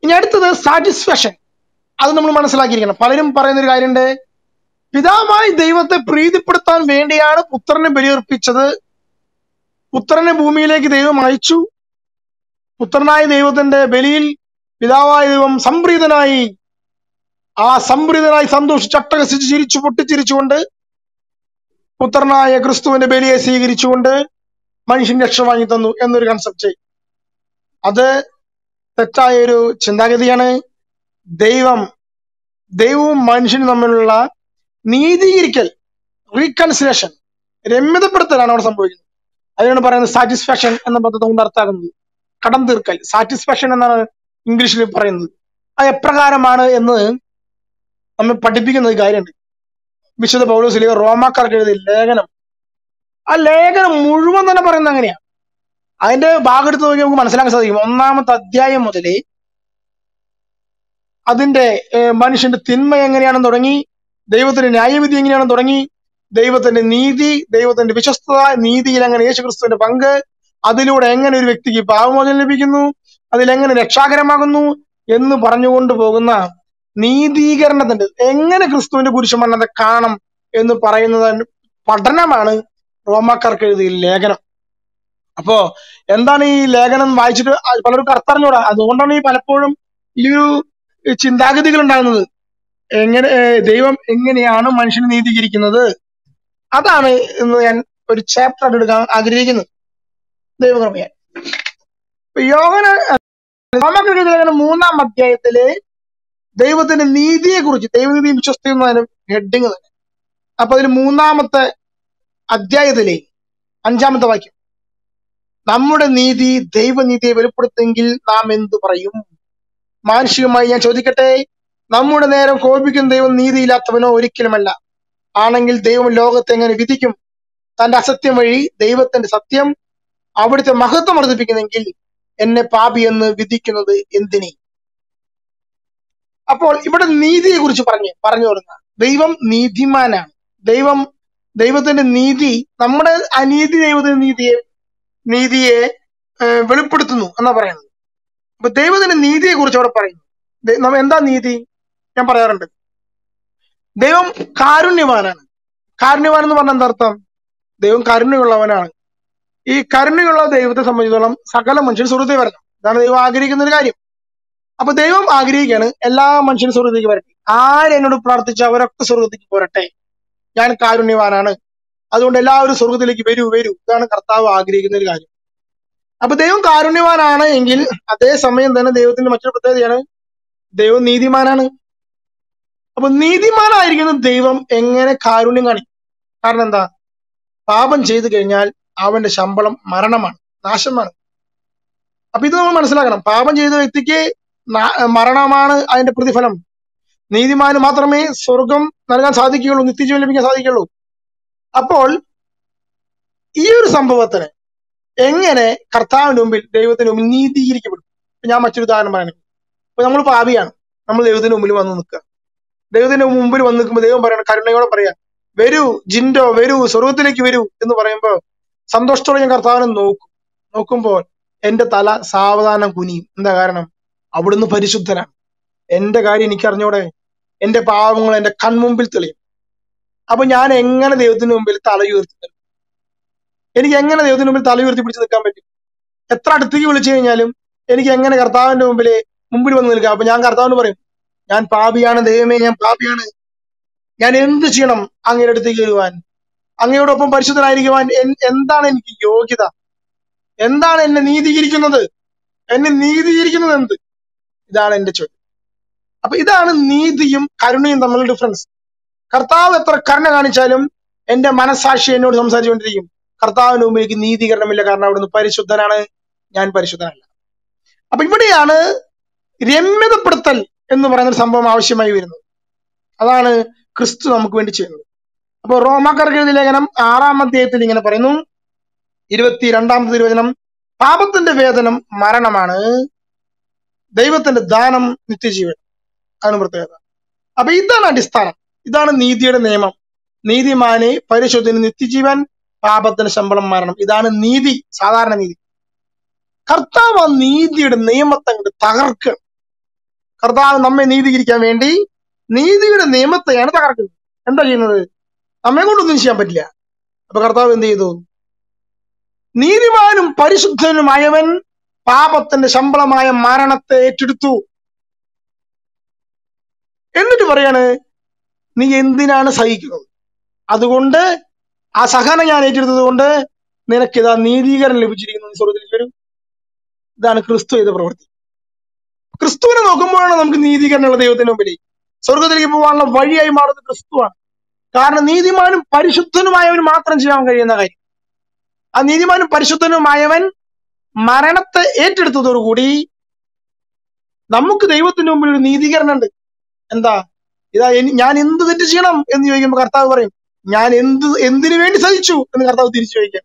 ഇനി അടുത്തത് സാറ്റിസ്ഫാക്ഷൻ അത് നമ്മൾ മനസ്സിലാക്കിയിരിക്കണം പലരും പറയുന്ന ഒരു കാര്യമുണ്ട് പിതാവായി ദൈവത്തെ പ്രീതിപ്പെടുത്താൻ വേണ്ടിയാണ് പുത്രനെ ബലിയർപ്പിച്ചത് പുത്രനെ ഭൂമിയിലേക്ക് ദൈവം അയച്ചു പുത്രനായ ദൈവത്തിന്റെ ബലിയിൽ പിതാവായ ദൈവം സംപ്രീതനായി ആ സംപ്രീതനായി സന്തോഷിച്ച് അട്ടഹസിച്ച് ചിരിച്ചു പൊട്ടിച്ചിരിച്ചുകൊണ്ട് പുത്രനായ ക്രിസ്തുവിന്റെ ബലിയെ സ്വീകരിച്ചുകൊണ്ട് മനുഷ്യൻ രക്ഷ വാങ്ങി തന്നു എന്നൊരു കൺസെപ്റ്റ് അത് തെറ്റായ ഒരു ചിന്താഗതിയാണ് ദൈവം ദൈവവും മനുഷ്യനും തമ്മിലുള്ള നീതീകരിക്കൽ റീകൺസിലേഷൻ രമ്യതപ്പെടുത്തലാണ് അവിടെ സംഭവിക്കുന്നത് അതിനാണ് പറയുന്നത് സാറ്റിസ്ഫാക്ഷൻ എന്ന പദത്തെ കൊണ്ട് അർത്ഥാക്കുന്നത് കടം തീർക്കൽ സാറ്റിസ്ഫാക്ഷൻ എന്നാണ് ഇംഗ്ലീഷിൽ പറയുന്നത് അത് എപ്രകാരമാണ് എന്ന് നമ്മെ പഠിപ്പിക്കുന്ന ഒരു കാര്യമുണ്ട് വിശുദ്ധ പൗലോസിലെ റോമാക്കാർക്ക് എഴുതിയ ലേഖനം ആ ലേഖനം മുഴുവൻ തന്നെ പറയുന്നത് അങ്ങനെയാണ് അതിന്റെ ഭാഗം എടുത്ത് നോക്കി നമുക്ക് മനസ്സിലാക്കാൻ സാധിക്കും ഒന്നാമത്തെ അധ്യായം മുതലേ അതിന്റെ ഏഹ്, മനുഷ്യന്റെ തിന്മ എങ്ങനെയാണെന്ന് തുടങ്ങി ദൈവത്തിന്റെ ന്യായവിധി എങ്ങനെയാണെന്ന് തുടങ്ങി ദൈവത്തിന്റെ നീതി ദൈവത്തിന്റെ വിശ്വസ്തത നീതിയിൽ എങ്ങനെ യേശുക്രിസ്തുവിന്റെ പങ്ക് അതിലൂടെ എങ്ങനെ ഒരു വ്യക്തിക്ക് പാവമോചനം ലഭിക്കുന്നു അതിലെങ്ങനെ രക്ഷാകരമാകുന്നു എന്ന് പറഞ്ഞുകൊണ്ട് പോകുന്ന നീതീകരണത്തിന്റെ എങ്ങനെ ക്രിസ്തുവിന്റെ കുരിശുമരണത്തെ കാണണം എന്ന് പറയുന്നത് പഠനമാണ് റോമാക്കാർക്ക് എഴുതിയ ലേഖനം അപ്പോ എന്താണ് ഈ ലേഖനം വായിച്ചിട്ട് ആ പലർക്കും അർത്ഥറിഞ്ഞൂടാ അതുകൊണ്ടാണ് ഈ പലപ്പോഴും ഈ ഒരു ചിന്താഗതികൾ ഉണ്ടാകുന്നത് എങ്ങനെ ഏഹ് ദൈവം എങ്ങനെയാണ് മനുഷ്യനെ നീതീകരിക്കുന്നത് അതാണ് ഇന്ന് ഞാൻ ഒരു ചാപ്റ്റർ ആയിട്ട് എടുക്കാൻ ആഗ്രഹിക്കുന്നത് ദൈവകൃപയാൽ ഇപ്പൊ യോഗന റോമാക്കാർക്ക് എഴുതിയ ലേഖനം മൂന്നാം അധ്യായത്തില് ദൈവത്തിന്റെ നീതിയെ കുറിച്ച് ദൈവനീതിയും വിശ്വസ്തയും എന്നതിന് ഹെഡിങ് തന്നെ അപ്പൊ അതിൽ മൂന്നാമത്തെ അധ്യായത്തിലെ അഞ്ചാമത്തെ വാക്യം നമ്മുടെ നീതി ദൈവനീതിയെ വെളിപ്പെടുത്തെങ്കിൽ നാം എന്തു പറയും മാനുഷികമായി ഞാൻ ചോദിക്കട്ടെ നമ്മുടെ നേരം കോപിക്കുന്ന ദൈവം നീതിയില്ലാത്തവനോ ഒരിക്കലുമല്ല ആണെങ്കിൽ ദൈവം ലോകത്തെ എങ്ങനെ വിധിക്കും തന്റെ അസത്യം വഴി ദൈവത്തിന്റെ സത്യം അവിടുത്തെ മഹത്വം വർദ്ധിപ്പിക്കുന്നെങ്കിൽ എന്നെ പാപി എന്ന് വിധിക്കുന്നത് എന്തിനെ അപ്പോൾ ഇവിടെ നീതിയെ കുറിച്ച് പറഞ്ഞു പറഞ്ഞു തുടങ്ങുക ദൈവം നീതിമാനാണ് ദൈവം ദൈവത്തിന്റെ നീതി നമ്മുടെ അനീതി ദൈവത്തിന്റെ നീതിയെ നീതിയെ ഏഹ്, വെളിപ്പെടുത്തുന്നു എന്നാ പറയുന്നത് അപ്പൊ ദൈവത്തിന്റെ നീതിയെ കുറിച്ച് അവിടെ പറയുന്നു ദൈ- നമ്മ എന്താ നീതി ഞാൻ പറയാറുണ്ട് ദൈവം കാരുണ്യവാനാണ് കാരുണ്യവാൻ എന്ന് പറഞ്ഞ എന്താ അർത്ഥം ദൈവം കരുണയുള്ളവനാണ് ഈ കരുണയുള്ള ദൈവത്തെ സംബന്ധിച്ചിടത്തോളം സകല മനുഷ്യൻ സുഹൃത്തെ വരണം ഇതാണ് ദൈവം ആഗ്രഹിക്കുന്ന ഒരു കാര്യം അപ്പൊ ദൈവം ആഗ്രഹിക്കുകയാണ് എല്ലാ മനുഷ്യനും സ്വർഗത്തേക്ക് വരട്ടെ ആരെന്നോട് പ്രാർത്ഥിച്ച അവരൊക്കെ സ്വർഗത്തേക്ക് പോരട്ടെ ഞാൻ കാരുണ്യവാനാണ് അതുകൊണ്ട് എല്ലാവരും സ്വർഗത്തിലേക്ക് വരൂ വരൂ ഇതാണ് കർത്താവ് ആഗ്രഹിക്കുന്ന ഒരു കാര്യം അപ്പൊ ദൈവം കാരുണ്യവാനാണ് എങ്കിൽ അതേ സമയം തന്നെ ദൈവത്തിന്റെ മറ്റൊരു പ്രത്യേകതയാണ് ദൈവം നീതിമാനാണ് അപ്പൊ നീതിമാനായിരിക്കുന്ന ദൈവം എങ്ങനെ കാരുണ്യം കാണിക്കും കാരണം എന്താ പാപം ചെയ്തു കഴിഞ്ഞാൽ അവന്റെ ശമ്പളം മരണമാണ് നാശമാണ് അപ്പൊ ഇത് നമ്മൾ മനസ്സിലാക്കണം പാപം ചെയ്ത വ്യക്തിക്ക് നാ- മരണമാണ് അതിന്റെ പ്രതിഫലം നീതിമാന് മാത്രമേ സ്വർഗം നൽകാൻ സാധിക്കുകയുള്ളൂ നിത്യജീവൻ ലഭിക്കാൻ സാധിക്കുകയുള്ളൂ അപ്പോൾ ഈ ഒരു സംഭവത്തിന് എങ്ങനെ കർത്താവിന്റെ മുമ്പിൽ ദൈവത്തിന്റെ മുമ്പിൽ നീതീകരിക്കപ്പെടും ഇപ്പൊ ഞാൻ മറ്റൊരു ഉദാഹരണം പറയാൻ ഇപ്പൊ നമ്മൾ പാപിയാണ് നമ്മൾ ദൈവത്തിന്റെ മുമ്പിൽ വന്ന് നിൽക്കുക ദൈവത്തിന്റെ മുമ്പിൽ വന്ന് നിൽക്കുമ്പോൾ ദൈവം പറയണം കരുണയോടെ പറയാ വരൂ ജിൻഡോ വരൂ സ്വർഗത്തിലേക്ക് വരൂ എന്ന് പറയുമ്പോൾ സന്തോഷത്തോടെ ഞാൻ കർത്താവിനെ നോക്കും നോക്കുമ്പോൾ എന്റെ തല സാവധാനം കുനിയും എന്താ കാരണം അവിടുന്ന് പരിശുദ്ധനാണ് എന്റെ കാര്യം എനിക്ക് അറിഞ്ഞൂടെ എന്റെ പാവങ്ങൾ എന്റെ കൺമുമ്പിൽ തെളിയും അപ്പൊ ഞാൻ എങ്ങനെ ദൈവത്തിന് മുമ്പിൽ തല ഉയർത്തി നിൽക്കും? എനിക്ക് എങ്ങനെ ദൈവത്തിന് മുമ്പിൽ തല ഉയർത്തി പിടിച്ച് നിൽക്കാൻ പറ്റും എത്ര അടുത്തേക്ക് വിളിച്ചു കഴിഞ്ഞാലും എനിക്ക് എങ്ങനെ കർത്താവിന്റെ മുമ്പിൽ മുമ്പിൽ വന്ന് നിൽക്കാം അപ്പൊ ഞാൻ കർത്താവിന് പറയും ഞാൻ പാപിയാണ് ദൈവമേ ഞാൻ പാപിയാണ് ഞാൻ എന്ത് ചെയ്യണം അങ്ങയുടെ അടുത്തേക്ക് വരുവാൻ അങ്ങയോടൊപ്പം പരിശുദ്ധനായിരിക്കുവാൻ എൻ- എന്താണ് എനിക്ക് യോഗ്യത എന്താണ് എന്നെ നീതീകരിക്കുന്നത് എന്നെ നീതീകരിക്കുന്നത് എന്ത് ഇതാണ് എന്റെ ചോദ്യം അപ്പൊ ഇതാണ് നീതിയും കരുണയും തമ്മിലുള്ള ഡിഫറൻസ് കർത്താവ് എത്ര കരുണ കാണിച്ചാലും എന്റെ മനസാക്ഷി എന്നോട് സംസാരിച്ചുകൊണ്ടിരിക്കും കർത്താവിന് മുമ്പ് എനിക്ക് നീതീകരണമില്ല കാരണം അവിടുന്ന് പരിശുദ്ധനാണ് ഞാൻ പരിശുദ്ധനല്ല അപ്പൊ ഇവിടെയാണ് രമ്യതപ്പെടുത്തൽ എന്ന് പറയുന്ന ഒരു സംഭവം ആവശ്യമായി വരുന്നത് അതാണ് ക്രിസ്തു നമുക്ക് വേണ്ടി ചെയ്യുന്നത് അപ്പൊ റോമാക്കാർക്ക് എഴുതിയ ലേഖനം ആറാം അധ്യായത്തിൽ ഇങ്ങനെ പറയുന്നു ഇരുപത്തി രണ്ടാമത്തെ തിരുവചനം പാപത്തിന്റെ വേതനം മരണമാണ് ദൈവത്തിന്റെ ദാനം നിത്യജീവൻ ആണ് പ്രത്യേകത അപ്പൊ ഇതാണ് അടിസ്ഥാനം ഇതാണ് നീതിയുടെ നിയമം നീതിമാനെ പരിശുദ്ധന് നിത്യജീവൻ പാപത്തിന് ശമ്പളം മരണം ഇതാണ് നീതി സാധാരണ നീതി കർത്താവ് ആ നീതിയുടെ നിയമത്തെ അങ്ങോട്ട് തകർക്കുക കർത്താവ് നമ്മെ നീതീകരിക്കാൻ വേണ്ടി നീതിയുടെ നിയമത്തെയാണ് തകർക്കുന്നത് എന്താ ചെയ്യുന്നത് നമ്മെ കൊണ്ടൊന്നും ചെയ്യാൻ പറ്റില്ല അപ്പൊ കർത്താവ് എന്ത് ചെയ്തു നീതിമാനും പരിശുദ്ധനുമായവൻ പാപത്തിന്റെ ശമ്പളമായ മരണത്തെ ഏറ്റെടുത്തു എന്നിട്ട് പറയാണ് നീ എന്തിനാണ് സഹിക്കുന്നത് അതുകൊണ്ട് ആ സഹനം ഞാൻ ഏറ്റെടുത്തത് കൊണ്ട് നിനക്കിതാ നീതീകരണം ലഭിച്ചിരിക്കുന്നു നീ സ്വർഗത്തിലേക്ക് വരും ഇതാണ് ക്രിസ്തു ചെയ്ത പ്രവൃത്തി ക്രിസ്തുവിനെ നോക്കുമ്പോഴാണ് നമുക്ക് നീതീകരണമുള്ള ദൈവത്തിന് മുമ്പിൽ സ്വർഗത്തിലേക്ക് പോകാനുള്ള വഴിയായി മാറുന്നത് ക്രിസ്തുവാണ് കാരണം നീതിമാനും പരിശുദ്ധനുമായവന് മാത്രം ചെയ്യാൻ കഴിയുന്ന കാര്യം ആ നീതിമാനും പരിശുദ്ധനുമായവൻ മരണത്തെ ഏറ്റെടുത്തതോടുകൂടി നമുക്ക് ദൈവത്തിന്റെ മുമ്പിൽ ഒരു നീതീകരണം ഉണ്ട് എന്താ ഇതാ എനി- ഞാൻ എന്ത് തെറ്റ് ചെയ്യണം എന്ന് ചോദിക്കുമ്പോൾ കർത്താവ് പറയും ഞാൻ എന്ത് എന്തിനു വേണ്ടി സഹിച്ചു എന്ന് കർത്താവ് തിരിച്ചു ചോദിക്കാം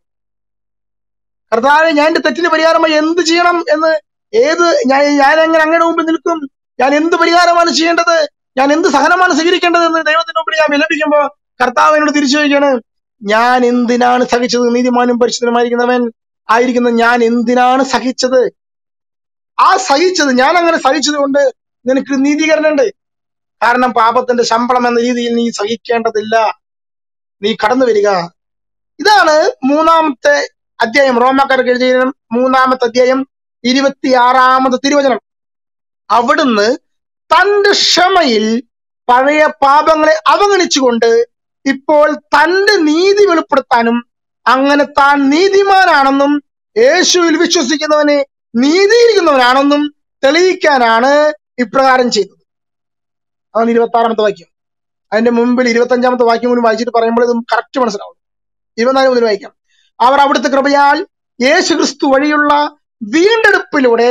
കർത്താവ് ഞാൻ എന്റെ തെറ്റിന് പരിഹാരമായി എന്ത് ചെയ്യണം എന്ന് ഏത് ഞാൻ ഞാൻ എങ്ങനെ അങ്ങയുടെ മുമ്പിൽ നിൽക്കും ഞാൻ എന്ത് പരിഹാരമാണ് ചെയ്യേണ്ടത് ഞാൻ എന്ത് സഹനമാണ് സ്വീകരിക്കേണ്ടത് എന്ന് ദൈവത്തിന്റെ മുമ്പിൽ ഞാൻ വിലപിക്കുമ്പോ കർത്താവ് എന്നോട് തിരിച്ചു ചോദിക്കാണ് ഞാൻ എന്തിനാണ് സഹിച്ചത് നീതിമാനും പരിശുദ്ധനുമായിരിക്കുന്നവൻ ആയിരിക്കുന്ന ഞാൻ എന്തിനാണ് സഹിച്ചത് ആ സഹിച്ചത് ഞാൻ അങ്ങനെ സഹിച്ചത് കൊണ്ട് നിനക്ക് നീതീകരണം ഉണ്ട് കാരണം പാപത്തിന്റെ ശമ്പളം എന്ന രീതിയിൽ നീ സഹിക്കേണ്ടതില്ല നീ കടന്നു വരിക ഇതാണ് മൂന്നാമത്തെ അധ്യായം റോമാക്കാർക്ക് എഴുതിയ മൂന്നാമത്തെ അധ്യായം ഇരുപത്തിയാറാമത്തെ തിരുവചനം അവിടുന്ന് തന്റെ ക്ഷമയിൽ പഴയ പാപങ്ങളെ അവഗണിച്ചുകൊണ്ട് ഇപ്പോൾ തന്റെ നീതി വെളിപ്പെടുത്താനും അങ്ങനെ താൻ നീതിമാനാണെന്നും യേശുവിൽ വിശ്വസിക്കുന്നവനെ നീതിയിരിക്കുന്നവനാണെന്നും തെളിയിക്കാനാണ് ഇപ്രകാരം ചെയ്തത് അതാണ് ഇരുപത്തി ആറാമത്തെ വാക്യം അതിന്റെ മുമ്പിൽ ഇരുപത്തി അഞ്ചാമത്തെ വാക്യം കൂടി വായിച്ചിട്ട് പറയുമ്പോൾ ഇത് കറക്റ്റ് മനസ്സിലാവും ഇരുപത്തിനാല് മുതൽ വായിക്കാം അവർ അവിടുത്തെ കൃപയാൽ യേശു ക്രിസ്തു വഴിയുള്ള വീണ്ടെടുപ്പിലൂടെ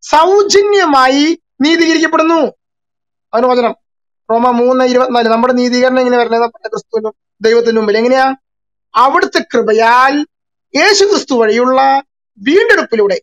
സൗജന്യമായി നീതീകരിക്കപ്പെടുന്നു അതിന് വചനം റോമ മൂന്ന് ഇരുപത്തിനാല് നമ്മുടെ നീതീകരണം എങ്ങനെ വരുന്നത് ക്രിസ്തുവിനും ദൈവത്തിനും മുമ്പിൽ എങ്ങനെയാ അവിടുത്തെ കൃപയാൽ യേശു ക്രിസ്തു വഴിയുള്ള വീണ്ടെടുപ്പിലൂടെ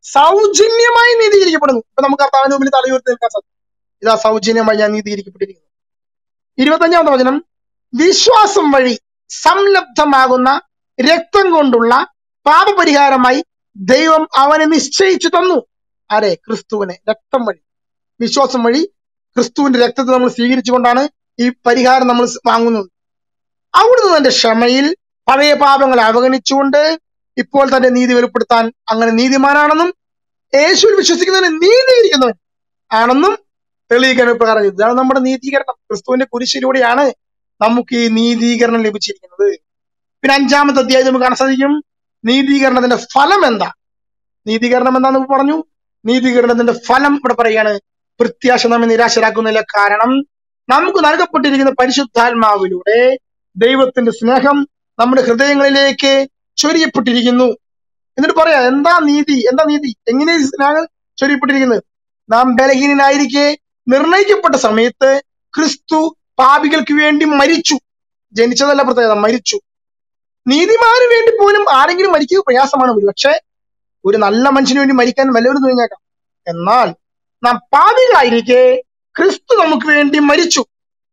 സൗജന്യമായി നീതീകരിക്കപ്പെടുന്നു ഇപ്പൊ നമുക്ക് കർത്താവിന് മുമ്പിൽ തലയുയർത്തി നിൽക്കാൻ സാധിക്കും ഇതാ സൗജന്യമായി ഞാൻ നീതീകരിക്കപ്പെട്ടിരിക്കുന്നു ഇരുപത്തഞ്ചാമത്തെ വചനം വിശ്വാസം വഴി സംലബ്ധമാകുന്ന രക്തം കൊണ്ടുള്ള പാപപരിഹാരമായി ദൈവം അവനെ നിശ്ചയിച്ചു തന്നു ആരെ ക്രിസ്തുവിനെ രക്തം വഴി വിശ്വാസം വഴി ക്രിസ്തുവിന്റെ രക്തത്തെ നമ്മൾ സ്വീകരിച്ചുകൊണ്ടാണ് ഈ പരിഹാരം നമ്മൾ വാങ്ങുന്നത് അവിടുന്ന് തന്റെ ക്ഷമയിൽ പഴയ പാപങ്ങളെ അവഗണിച്ചുകൊണ്ട് ഇപ്പോൾ തന്റെ നീതി വെളിപ്പെടുത്താൻ അങ്ങനെ നീതിമാനാണെന്നും യേശുവിൽ വിശ്വസിക്കുന്നവനെ നീതീകരിക്കുന്നവൻ ആണെന്നും തെളിയിക്കാൻ പ്രകാരം ചെയ്തു. ഇതാണ് നമ്മുടെ നീതീകരണം ക്രിസ്തുവിന്റെ കുരിശിലൂടെയാണ് നമുക്ക് ഈ നീതീകരണം ലഭിച്ചിരിക്കുന്നത് പിന്നെ അഞ്ചാമത്തെ അധ്യായം നമുക്ക് കാണാൻ സാധിക്കും നീതീകരണത്തിന്റെ ഫലം എന്താ നീതീകരണം എന്താന്ന് പറഞ്ഞു നീതീകരണത്തിന്റെ ഫലം ഇവിടെ പറയാണ് പ്രത്യാശ നമ്മെ നിരാശരാക്കുന്നില്ല കാരണം നമുക്ക് നൽകപ്പെട്ടിരിക്കുന്ന പരിശുദ്ധാത്മാവിലൂടെ ദൈവത്തിന്റെ സ്നേഹം നമ്മുടെ ഹൃദയങ്ങളിലേക്ക് ചൊരിയപ്പെട്ടിരിക്കുന്നു എന്നിട്ട് പറയാ എന്താ നീതി എന്താ നീതി എങ്ങനെ ഈ സ്നേഹം ചൊരിയപ്പെട്ടിരിക്കുന്നത് നാം ബലഹീനനായിരിക്കെ നിർണയിക്കപ്പെട്ട സമയത്ത് ക്രിസ്തു പാപികൾക്ക് വേണ്ടി മരിച്ചു ജനിച്ചതല്ല പ്രത്യേകത മരിച്ചു നീതിമാന് വേണ്ടി പോലും ആരെങ്കിലും മരിക്കുക പ്രയാസമാണ് ഒരുപക്ഷെ ഒരു നല്ല മനുഷ്യന് വേണ്ടി മരിക്കാൻ വല്ലവരും തുനിഞ്ഞേക്കാം എന്നാൽ നാം പാപികളായിരിക്കെ ക്രിസ്തു നമുക്ക് വേണ്ടി മരിച്ചു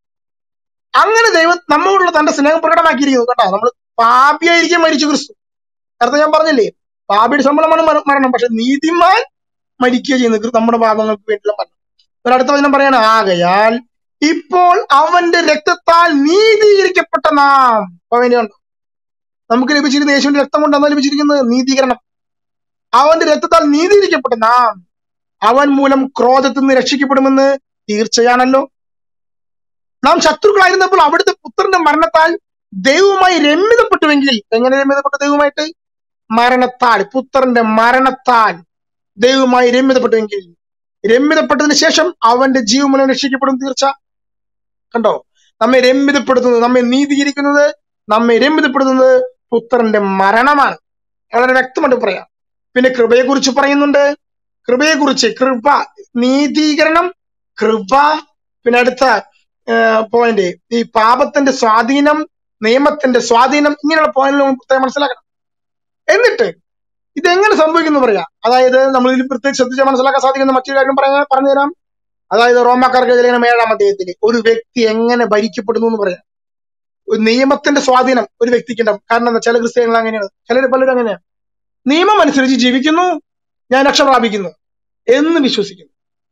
അങ്ങനെ ദൈവം നമ്മോടുള്ള തന്റെ സ്നേഹം പ്രകടമാക്കിയിരിക്കുന്നു കേട്ടോ നമ്മൾ പാപിയായിരിക്കെ മരിച്ചു ക്രിസ്തു നേരത്തെ ഞാൻ പറഞ്ഞില്ലേ പാപിയുടെ ശമ്പളമാണ് മര- മരണം പക്ഷെ നീതിമാൻ മരിക്കുക ചെയ്യുന്നത് ക്രി- നമ്മുടെ പാപങ്ങൾക്ക് വേണ്ടിയുള്ള മരണം ഒരു അടുത്ത വചനം പറയാണ് ആകയാൽ ഇപ്പോൾ അവന്റെ രക്തത്താൽ നീതീകരിക്കപ്പെട്ട നാം അപ്പൊ വേണ്ടിയുണ്ട് നമുക്ക് ലഭിച്ചിരുന്ന യേശുവിന്റെ രക്തം കൊണ്ടാണ് ലഭിച്ചിരിക്കുന്നത് നീതീകരണം അവന്റെ രക്തത്താൽ നീതീകരിക്കപ്പെട്ട നാം അവൻ മൂലം ക്രോധത്തിൽ നിന്ന് രക്ഷിക്കപ്പെടുമെന്ന് തീർച്ചയാണല്ലോ നാം ശത്രുക്കളായിരുന്നപ്പോൾ അവിടുത്തെ പുത്രന്റെ മരണത്താൽ ദൈവവുമായി രമ്യതപ്പെട്ടുവെങ്കിൽ എങ്ങനെ രമ്യതപ്പെട്ടു ദൈവമായിട്ട് മരണത്താൽ പുത്രന്റെ മരണത്താൽ ദൈവവുമായി രമ്യതപ്പെട്ടുവെങ്കിൽ രമ്യതപ്പെട്ടതിന് ശേഷം അവന്റെ ജീവമൂലം രക്ഷിക്കപ്പെടും തീർച്ച കണ്ടോ നമ്മെ രമ്യതപ്പെടുത്തുന്നത് നമ്മെ നീതീകരിക്കുന്നത് നമ്മെ രമ്യതപ്പെടുത്തുന്നത് പുത്രന്റെ മരണമാണ് വളരെ വ്യക്തമായിട്ട് പറയാം പിന്നെ കൃപയെക്കുറിച്ച് പറയുന്നുണ്ട് കൃപയെക്കുറിച്ച് കൃപ നീതീകരണം കൃപ പിന്നെ അടുത്ത പോയിന്റ് ഈ പാപത്തിന്റെ സ്വാധീനം നിയമത്തിന്റെ സ്വാധീനം ഇങ്ങനെയുള്ള പോയിന്റുകൾ നമ്മൾ പ്രത്യേകം മനസ്സിലാക്കണം എന്നിട്ട് ഇതെങ്ങനെ സംഭവിക്കുന്നു പറയാം അതായത് നമ്മൾ ഇതിൽ പ്രത്യേകിച്ച് ശ്രദ്ധിച്ചാൽ മനസ്സിലാക്കാൻ സാധിക്കുന്ന മറ്റൊരു കാര്യം പറയാൻ പറഞ്ഞുതരാം അതായത് റോമാക്കാർക്ക് ലേഖനം ഏഴാം അധ്യായത്തിൽ ഒരു വ്യക്തി എങ്ങനെ ഭരിക്കപ്പെടുന്നു എന്ന് പറയാം ഒരു നിയമത്തിന്റെ സ്വാധീനം ഒരു വ്യക്തിക്ക് ഉണ്ടാവും കാരണം എന്താ ചില ക്രിസ്ത്യാനികൾ അങ്ങനെയാണ് ചിലർ പലരും അങ്ങനെയാണ് നിയമം അനുസരിച്ച് ജീവിക്കുന്നു ഞാൻ രക്ഷ പ്രാപിക്കുന്നു എന്ന് വിശ്വസിക്കുന്നു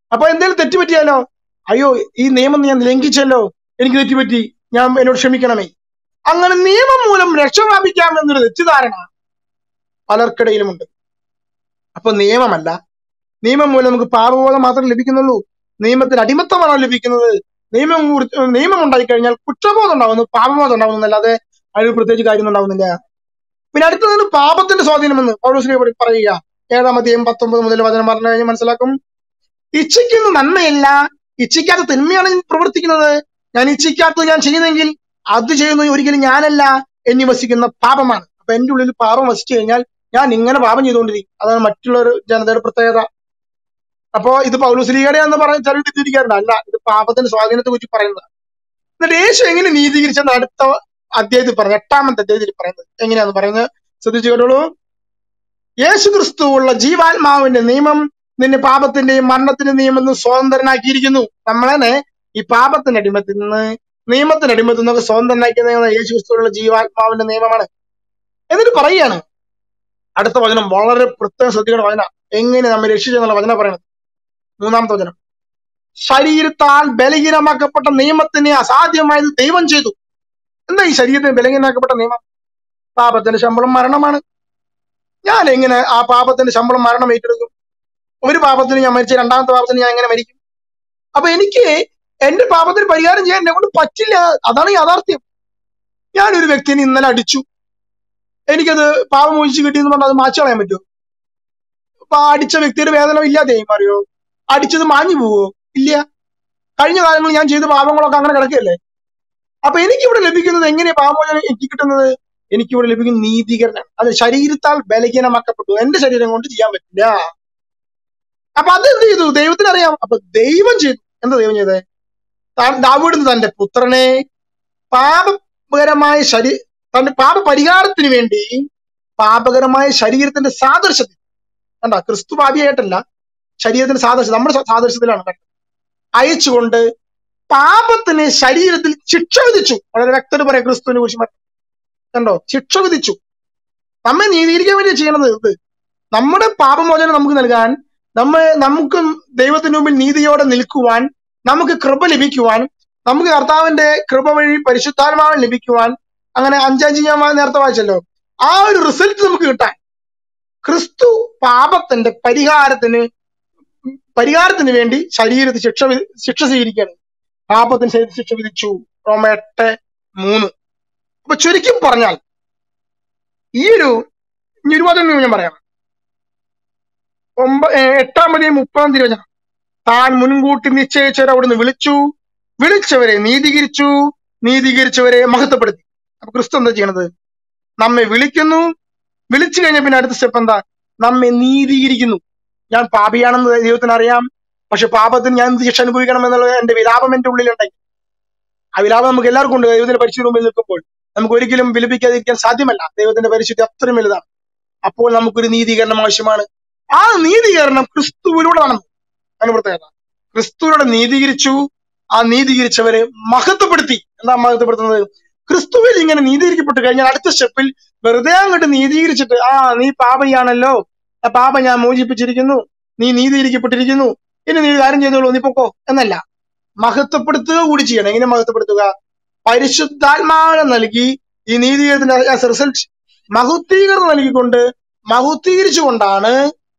അപ്പൊ എന്തെങ്കിലും തെറ്റുപറ്റിയാലോ അയ്യോ ഈ നിയമം ഞാൻ ലംഘിച്ചല്ലോ എനിക്ക് തെറ്റുപറ്റി ഞാൻ എന്നോട് ക്ഷമിക്കണമേ അങ്ങനെ നിയമം മൂലം രക്ഷ പ്രാപിക്കാമെന്നൊരു തെറ്റിദ്ധാരണ പലർക്കിടയിലുമുണ്ട് അപ്പൊ നിയമമല്ല നിയമം മൂലം നമുക്ക് പാപബോധം മാത്രമേ ലഭിക്കുന്നുള്ളൂ നിയമത്തിന് അടിമത്തമാണോ ലഭിക്കുന്നത് നിയമം കുറിച്ച് നിയമം ഉണ്ടായിക്കഴിഞ്ഞാൽ കുറ്റബോധം ഉണ്ടാവുന്നു പാപബോധം ഉണ്ടാവുന്നു അല്ലാതെ അതിൽ പ്രത്യേകിച്ച് കാര്യമൊന്നും ഉണ്ടാവുന്നില്ല പിന്നെ അടുത്തത് പാപത്തിന്റെ സ്വാധീനമെന്ന് പൗലോസിനെ പറയുക ഏഴാം അധ്യായം പത്തൊമ്പത് മുതൽ വചനം പറഞ്ഞു കഴിഞ്ഞാൽ മനസ്സിലാക്കും ഇച്ഛിക്കുന്ന നന്മയല്ല ഇച്ഛിക്കാത്ത തിന്മയാണ് ഞാൻ പ്രവർത്തിക്കുന്നത് ഞാൻ ഇച്ഛിക്കാത്തത് ഞാൻ ചെയ്യുന്നെങ്കിൽ അത് ചെയ്യുന്നത് ഒരിക്കലും ഞാനല്ല എന്നി വസിക്കുന്ന പാപമാണ് അപ്പൊ എന്റെ ഉള്ളിൽ പാപം വസിച്ചു കഴിഞ്ഞാൽ ഞാൻ ഇങ്ങനെ പാപം ചെയ്തുകൊണ്ടിരിക്കും അതാണ് മറ്റുള്ളൊരു ജനതയുടെ പ്രത്യേകത അപ്പോ ഇത് പൗലുശ്രീകടെ എന്ന് പറഞ്ഞ ചില തെറ്റിദ്ധരിക്കാറുണ്ട് അല്ല ഇത് പാപത്തിന്റെ സ്വാധീനത്തെ കുറിച്ച് പറയുന്നത് എന്നിട്ട് യേശു എങ്ങനെ നീതീകരിച്ചെന്ന് അടുത്ത അധ്യായത്തിൽ പറഞ്ഞു എട്ടാമത്തെ അധ്യായത്തിൽ പറയുന്നത് എങ്ങനെയാന്ന് പറയുന്നത് ശ്രദ്ധിച്ചു കേട്ടോളൂ യേശു ക്രിസ്തു ഉള്ള ജീവാത്മാവിന്റെ നിയമം നിന്നെ പാപത്തിന്റെയും മരണത്തിന്റെയും നിയമത്തിൽ നിന്ന് സ്വതന്ത്രനാക്കിയിരിക്കുന്നു നമ്മളെ ഈ പാപത്തിന്റെ അടിമത്തിൽ നിന്ന് നിയമത്തിന്റെ അടിമത്തിൽ നിന്നൊക്കെ സ്വതന്ത്രനാക്കിയ യേശു ക്രിസ്തുവിലുള്ള ജീവാത്മാവിന്റെ നിയമമാണ് എന്നിട്ട് പറയുകയാണ് അടുത്ത വചനം വളരെ പ്രത്യേകം ശ്രദ്ധിക്കേണ്ട വചനം എങ്ങനെ നമ്മെ രക്ഷിച്ചെന്നുള്ള വചനം പറയണത് മൂന്നാമത്തെ വചനം ശരീരത്താൽ ബലഹീനമാക്കപ്പെട്ട നിയമത്തിനെ അസാധ്യമായത് ദൈവം ചെയ്തു എന്താ ഈ ശരീരത്തിന് ബലഹീനമാക്കപ്പെട്ട നിയമം പാപത്തിന്റെ ശമ്പളം മരണമാണ് ഞാൻ എങ്ങനെ ആ പാപത്തിന്റെ ശമ്പളം മരണം ഏറ്റെടുക്കും ഒരു പാപത്തിന് ഞാൻ മരിച്ച രണ്ടാമത്തെ പാപത്തിന് ഞാൻ എങ്ങനെ മരിക്കും അപ്പൊ എനിക്ക് എന്റെ പാപത്തിന് പരിഹാരം ചെയ്യാൻ എന്നെ കൊണ്ട് പറ്റില്ല അതാണ് യാഥാർത്ഥ്യം ഞാനൊരു വ്യക്തിനെ ഇന്നലെ അടിച്ചു എനിക്കത് പാപം മോചിച്ച് കിട്ടിയെന്ന് പറഞ്ഞാൽ അത് മാച്ചു കളയാൻ പറ്റുമോ അപ്പൊ ആ അടിച്ച വ്യക്തിയുടെ വേദന ഇല്ലാതെയായി മാറിയോ അടിച്ചത് മാഞ്ഞു പോവോ ഇല്ല കഴിഞ്ഞ കാലങ്ങളിൽ ഞാൻ ചെയ്ത പാപങ്ങളൊക്കെ അങ്ങനെ കിടക്കുകയല്ലേ അപ്പൊ എനിക്കിവിടെ ലഭിക്കുന്നത് എങ്ങനെയാ പാപമോചനം എനിക്ക് കിട്ടുന്നത് എനിക്കിവിടെ ലഭിക്കുന്ന നീതീകരണം അത് ശരീരത്താൽ ബലഹീനമാക്കപ്പെട്ടു എന്റെ ശരീരം കൊണ്ട് ചെയ്യാൻ പറ്റില്ല അപ്പൊ അത് എന്ത് ചെയ്തു ദൈവത്തിന് അറിയാം അപ്പൊ ദൈവം ചെയ്തു എന്താ ദൈവം ചെയ്തേ താൻ ദാവീദിന് തന്റെ പുത്രനെ പാപകരമായ ശരീ തന്റെ പാപ പരിഹാരത്തിന് വേണ്ടി പാപകരമായ ശരീരത്തിന്റെ സാദൃശ്യത്തിൽ കണ്ട ക്രിസ്തു പാപിയായിട്ടല്ല ശരീരത്തിന്റെ സാദൃശ്യം നമ്മുടെ സാദൃശ്യത്തിലാണ് കണ്ടത് അയച്ചുകൊണ്ട് പാപത്തിന് ശരീരത്തിൽ ശിക്ഷ വിധിച്ചു വളരെ വ്യക്തത പറയാം ക്രിസ്തുവിനെ കുറിച്ച് പറഞ്ഞു. കണ്ടോ ശിക്ഷ വിധിച്ചു നമ്മെ നീതീകരിക്കാൻ വേണ്ടി ചെയ്യണത് ഇത് നമ്മുടെ പാപമോചനം നമുക്ക് നൽകാൻ നമ്മെ നമുക്ക് ദൈവത്തിന് മുമ്പിൽ നീതിയോടെ നിൽക്കുവാൻ നമുക്ക് കൃപ ലഭിക്കുവാൻ നമുക്ക് കർത്താവിന്റെ കൃപ വഴി പരിശുദ്ധാത്മാവൻ ലഭിക്കുവാൻ അങ്ങനെ അഞ്ചഞ്ച് ഞാൻ നേരത്തെ വായിച്ചല്ലോ ആ ഒരു റിസൾട്ട് നമുക്ക് കിട്ടാൻ ക്രിസ്തു പാപത്തിന്റെ പരിഹാരത്തിന് പരിഹാരത്തിന് വേണ്ടി ശരീരത്തിൽ ശിക്ഷ വി- ശിക്ഷ സ്വീകരിക്കുകയാണ് പാപത്തിന് ശരീരത്തിൽ ശിക്ഷ വിധിച്ചു റോമ എട്ട് മൂന്ന് അപ്പൊ ചുരുക്കി പറഞ്ഞാൽ ഈ ഒരു ഇനി ഒരു വചനം ഞാൻ പറയാം ഒമ്പ ഏഹ് എട്ടാമതേ മുപ്പതാം തിരുവചനം താൻ മുൻകൂട്ടി നിശ്ചയിച്ചവരെ അവിടുന്ന് വിളിച്ചു വിളിച്ചവരെ നീതീകരിച്ചു നീതീകരിച്ചവരെ മഹത്വപ്പെടുത്തി അപ്പൊ ക്രിസ്തു എന്താ ചെയ്യണത് നമ്മെ വിളിക്കുന്നു വിളിച്ചു കഴിഞ്ഞ പിന്നെ അടുത്ത സ്റ്റെപ്പ് എന്താ നമ്മെ നീതീകരിക്കുന്നു ഞാൻ പാപിയാണെന്ന് ദൈവത്തിന് അറിയാം പക്ഷെ പാപത്തിന് ഞാൻ എന്ത് ശിക്ഷ അനുഭവിക്കണം എന്നുള്ളത് എന്റെ വിലാപം എന്റെ ഉള്ളിലുണ്ടെങ്കിൽ ആ വിലാപം നമുക്ക് എല്ലാവർക്കും ഉണ്ട് ദൈവത്തിന്റെ പരിശുദ്ധ മുമ്പിൽ നിൽക്കുമ്പോൾ നമുക്ക് ഒരിക്കലും വിലപിക്കാതിരിക്കാൻ സാധ്യമല്ല ദൈവത്തിന്റെ പരിശുദ്ധി അത്രയും വലുതാണ് അപ്പോൾ നമുക്കൊരു നീതീകരണം ആവശ്യമാണ് ആ നീതീകരണം ക്രിസ്തുവിലൂടെ നടന്നു അതിന് പ്രത്യേകത ക്രിസ്തുവിലൂടെ നീതീകരിച്ചു ആ നീതീകരിച്ചവരെ മഹത്വപ്പെടുത്തി എന്താ മഹത്വപ്പെടുത്തുന്നത് ക്രിസ്തുവിൽ ഇങ്ങനെ നീതീകരിക്കപ്പെട്ട് കഴിഞ്ഞാൽ അടുത്ത സ്റ്റെപ്പിൽ വെറുതെ അങ്ങോട്ട് നീതീകരിച്ചിട്ട് ആ നീ പാപയാണല്ലോ ആ പാപം ഞാൻ മോചിപ്പിച്ചിരിക്കുന്നു നീ നീതീകരിക്കപ്പെട്ടിരിക്കുന്നു ഇനി നീ ഒരു കാര്യം ചെയ്തോളൂ നീ പൊക്കോ എന്നല്ല മഹത്വപ്പെടുത്തുക കൂടി ചെയ്യണം എങ്ങനെ മഹത്വപ്പെടുത്തുക പരിശുദ്ധാത്മാവിനെ നൽകി ഈ നീതീകരണത്തിന്റെ റിസൾട്ട് മഹുദ്ധീകരണം നൽകിക്കൊണ്ട് മഹുദ്ധീകരിച്ചുകൊണ്ടാണ്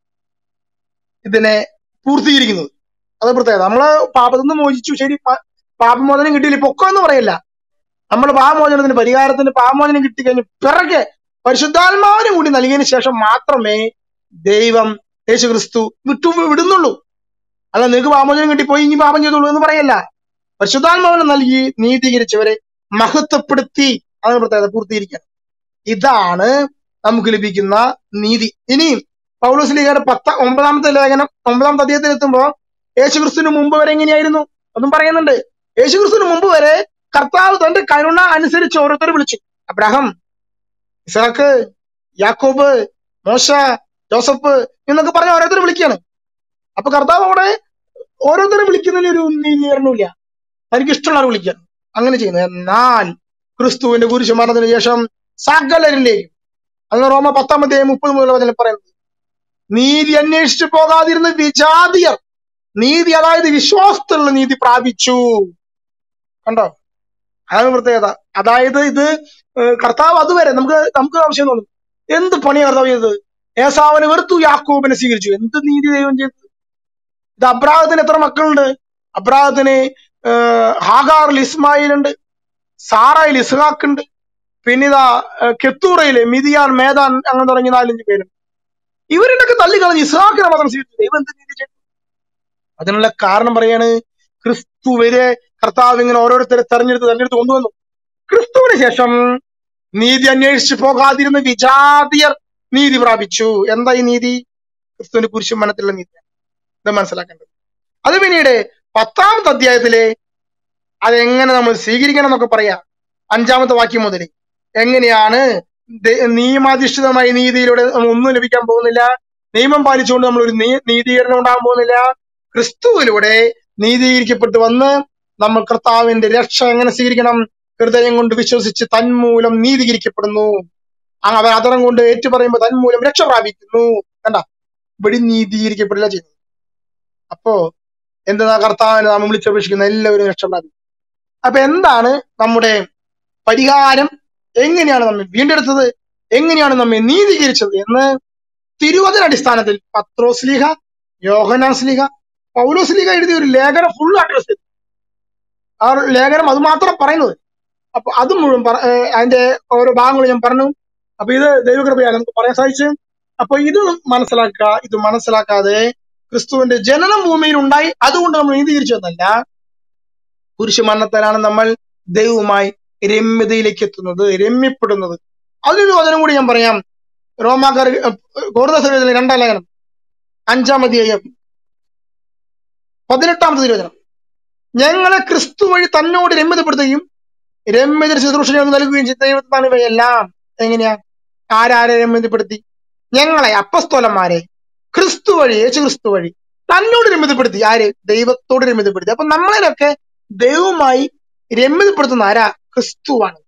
ഇതിനെ പൂർത്തീകരിക്കുന്നത് അത് പ്രത്യേകത നമ്മള് പാപത്തിൽ നിന്ന് മോചിച്ചു ശരി പ- പാപമോചനം കിട്ടിയില്ല പൊക്കോ എന്ന് പറയില്ല നമ്മൾ പാപമോചനത്തിന് പരിഹാരത്തിന് പാപമോചനം കിട്ടിക്കഴിഞ്ഞ് പിറകെ പരിശുദ്ധാത്മാവിനും കൂടി നൽകിയതിനു ശേഷം മാത്രമേ ദൈവം യേശു ക്രിസ്തു വിട്ടു വിടുന്നുള്ളൂ അല്ല നിങ്ങൾക്ക് പാപമോചനം കിട്ടിപ്പോയി ഇനി പാപം ചെയ്തോളൂ എന്ന് പറയല്ല പരിശുദ്ധാത്മാവിനെ നൽകി നീതീകരിച്ചവരെ മഹത്വപ്പെടുത്തി അതാണ് പ്രത്യേകത പൂർത്തീകരിക്കണം ഇതാണ് നമുക്ക് ലഭിക്കുന്ന നീതി ഇനി പൗലോസ് ലീഗയുടെ പത്ത ഒമ്പതാമത്തെ ലേഖനം ഒമ്പതാമത്തെ അധ്യായത്തിൽ എത്തുമ്പോ യേശുക്രിസ്തുവിന് മുമ്പ് വരെ എങ്ങനെയായിരുന്നു അതും പറയുന്നുണ്ട് യേശുക്രിസ്തുവിന് മുമ്പ് വരെ കർത്താവ് തന്റെ കരുണ അനുസരിച്ച് ഓരോരുത്തരെ വിളിച്ചു അബ്രഹാം ഇസാക്ക് യാക്കോബ് മോശ ജോസഫ് എന്നൊക്കെ പറഞ്ഞ ഓരോരുത്തരെ വിളിക്കുകയാണ് അപ്പൊ കർത്താവ് അവിടെ ഓരോരുത്തരെ വിളിക്കുന്നതിന് ഒരു നീതീകരണമില്ല തനിക്ക് ഇഷ്ടമുള്ള വിളിക്കുകയാണ് അങ്ങനെ ചെയ്യുന്നത് എന്നാൽ ക്രിസ്തുവിന്റെ കുരിശുമരണത്തിന് ശേഷം സകലരിലേക്കും അങ്ങനെ റോമ പത്താമത്തെ മുപ്പത് മുതൽ വചനം പറയുന്നത് നീതി അന്വേഷിച്ചു പോകാതിരുന്ന വിജാതിയർ നീതി അതായത് വിശ്വാസത്തിലുള്ള നീതി പ്രാപിച്ചു കണ്ടോ അതാണ് പ്രത്യേകത അതായത് ഇത് ഏഹ് കർത്താവ് അതുവരെ നമുക്ക് നമുക്ക് ആവശ്യം തോന്നും എന്ത് പണിയാ കർത്താവ് ചെയ്തത് ഏസാവിനെ വെറുത്തു യാക്കോബിനെ സ്വീകരിച്ചു എന്ത് നീതി ദൈവം ചെയ്തു ഇത് അബ്രാഹത്തിന് എത്ര മക്കളുണ്ട് അബ്രാഹത്തിന് ഏഹ് ഹാഗാറിൽ ഇസ്മായിൽ ഉണ്ട് സാറയിൽ ഇസ്ഹാക്ക് ഉണ്ട് പിന്നെ ഇതാ ഏഹ് കെത്തൂറയില് മിതിയാൻ മേദാൻ അങ്ങനെ തുടങ്ങി നാലഞ്ച് പേരുണ്ട് ഇവരുടെയൊക്കെ തള്ളിക്കളഞ്ഞ് ഇസ്ഹാക്കിനെ മാത്രം സ്വീകരിച്ചു ദൈവം എന്ത് നീതി ചെയ്തു അതിനുള്ള കാരണം പറയാണ് ക്രിസ്തു വരെ കർത്താവ് ഇങ്ങനെ ഓരോരുത്തരെ തെരഞ്ഞെടുത്ത് തെരഞ്ഞെടുത്ത് കൊണ്ടുവന്നു ക്രിസ്തുവിന് ശേഷം നീതി അന്വേഷിച്ച് പോകാതിരുന്ന വിജാതിയർ നീതി പ്രാപിച്ചു എന്താ ഈ നീതി ക്രിസ്തുവിന്റെ കുരിശുമനത്തിലുള്ള നീതി ഇത് മനസ്സിലാക്കേണ്ടത് അത് പിന്നീട് പത്താമത്തെ അധ്യായത്തില് അതെങ്ങനെ നമ്മൾ സ്വീകരിക്കണം എന്നൊക്കെ പറയാം അഞ്ചാമത്തെ വാക്യം മുതൽ എങ്ങനെയാണ് ദ- നിയമാധിഷ്ഠിതമായ നീതിയിലൂടെ നമ്മൾ ഒന്നും ലഭിക്കാൻ പോകുന്നില്ല നിയമം പാലിച്ചുകൊണ്ട് നമ്മൾ ഒരു നീ- നീതീകരണം ഉണ്ടാകാൻ പോകുന്നില്ല ക്രിസ്തുവിലൂടെ നീതീകരിക്കപ്പെട്ട് വന്ന് നമ്മൾ കർത്താവിന്റെ രക്ഷ എങ്ങനെ സ്വീകരിക്കണം ഹൃദയം കൊണ്ട് വിശ്വസിച്ച് തന്മൂലം നീതീകരിക്കപ്പെടുന്നു ആ അവൻ അതരം കൊണ്ട് ഏറ്റുപറയുമ്പോൾ തന്മൂലം രക്ഷ പ്രാപിക്കുന്നു കണ്ട ഇവിടെ നീതീകരിക്കപ്പെടില്ല ചെയ്യുന്നത് അപ്പോ എന്താ കർത്താവിനെ നാം വിളിച്ചപേക്ഷിക്കുന്ന എല്ലാവരും രക്ഷ പ്രാപിക്കും അപ്പൊ എന്താണ് നമ്മുടെ പരിഹാരം എങ്ങനെയാണ് നമ്മെ വീണ്ടെടുത്തത് എങ്ങനെയാണ് നമ്മെ നീതീകരിച്ചത് എന്ന് തിരുവചന അടിസ്ഥാനത്തിൽ പത്രോസ്ലിഹ യോഹനാസ്ലിഹ പൗലോസ്ലിഹ എഴുതിയ ഒരു ലേഖനം ഫുൾ അഡ്രസ് ചെയ്തു ആ ഒരു ലേഖനം അത് മാത്രം പറയുന്നത് അപ്പൊ അത് മുഴുവൻ പറ- ഏഹ് അതിന്റെ ഓരോ ഭാഗങ്ങൾ ഞാൻ പറഞ്ഞു അപ്പൊ ഇത് ദൈവകൃപയാണ് നമുക്ക് പറയാൻ സാധിച്ചു അപ്പൊ ഇത് മനസ്സിലാക്കുക ഇത് മനസ്സിലാക്കാതെ ക്രിസ്തുവിന്റെ ജനനം ഭൂമിയിൽ ഉണ്ടായി അതുകൊണ്ട് നമ്മൾ നീതീകരിച്ചു എന്നല്ല പുരുഷ മരണത്താലാണ് നമ്മൾ ദൈവവുമായി രമ്യതയിലേക്ക് എത്തുന്നത് രമ്യപ്പെടുന്നത് അതിലൊരു വചനം കൂടി ഞാൻ പറയാം റോമാക്കാർ ഗോർദസ രണ്ടാം ലേഖനം അഞ്ചാം അധ്യായം പതിനെട്ടാമത്തെ തിരുവചനം ഞങ്ങളെ ക്രിസ്തു വഴി തന്നോട് രമ്യതപ്പെടുത്തുകയും രമ്യത ശുശ്രൂഷ നൽകുകയും ചെയ്ത ദൈവത്തിനാണ് ഇവയെല്ലാം എങ്ങനെയാ ആരാരെ രമ്യതപ്പെടുത്തി ഞങ്ങളെ അപ്പസ്തോലന്മാരെ ക്രിസ്തു വഴി യേശു ക്രിസ്തു വഴി തന്നോട് രമ്യതപ്പെടുത്തി ആര് ദൈവത്തോട് രമ്യതപ്പെടുത്തി അപ്പൊ നമ്മളെയൊക്കെ ദൈവവുമായി രമ്യതപ്പെടുത്തുന്ന ആരാ ക്രിസ്തുവാണ്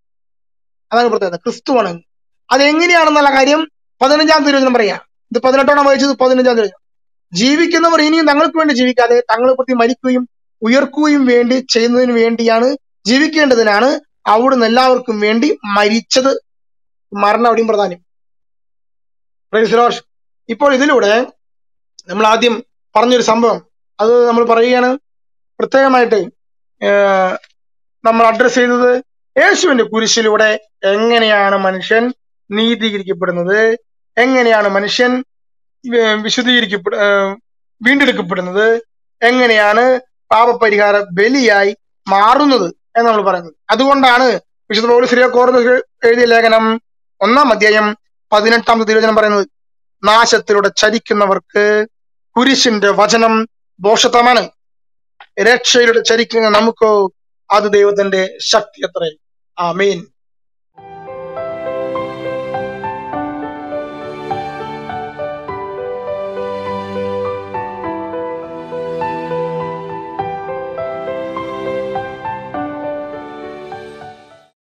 അതാണ് പ്രത്യേകത ക്രിസ്തുവാണ് അതെങ്ങനെയാണെന്നുള്ള കാര്യം പതിനഞ്ചാം തിരുവചനം പറയാ ഇത് പതിനെട്ടോണം വായിച്ചത് പതിനഞ്ചാം തിരുവചനം ജീവിക്കുന്നവർ ഇനിയും തങ്ങൾക്ക് വേണ്ടി ജീവിക്കാതെ തങ്ങളെ പ്രതി മരിക്കുകയും ഉയർക്കുകയും വേണ്ടി ചെയ്യുന്നതിന് വേണ്ടിയാണ് ജീവിക്കേണ്ടതിനാണ് അവിടുന്ന് എല്ലാവർക്കും വേണ്ടി മരിച്ചത് മരണം അവിടെയും പ്രധാനം Praise the Lord. ഇപ്പോൾ ഇതിലൂടെ നമ്മൾ ആദ്യം പറഞ്ഞൊരു സംഭവം അത് നമ്മൾ പറയുകയാണ് പ്രത്യേകമായിട്ട് ഏഹ്, നമ്മൾ അഡ്രസ് ചെയ്തത് യേശുവിന്റെ കുരിശിലൂടെ എങ്ങനെയാണ് മനുഷ്യൻ നീതീകരിക്കപ്പെടുന്നത് എങ്ങനെയാണ് മനുഷ്യൻ വി- വിശുദ്ധീകരിക്കപ്പെ ഏഹ്, വീണ്ടെടുക്കപ്പെടുന്നത് എങ്ങനെയാണ് പാപപരിഹാര ബലിയായി മാറുന്നത് എന്ന് നമ്മൾ പറയുന്നത് അതുകൊണ്ടാണ് വിശുദ്ധ പൗലോസ് കോർന്ന് എഴുതിയ ലേഖനം ഒന്നാം അധ്യായം പതിനെട്ടാമത്തെ തിരുവചനം പറയുന്നത് നാശത്തിലൂടെ ചരിക്കുന്നവർക്ക് കുരിശിന്റെ വചനം ദോഷത്വമാണ് രക്ഷയിലൂടെ ചരിക്കുന്ന നമുക്കോ അത് ദൈവത്തിന്റെ ശക്തി അത്രേ ആമീൻ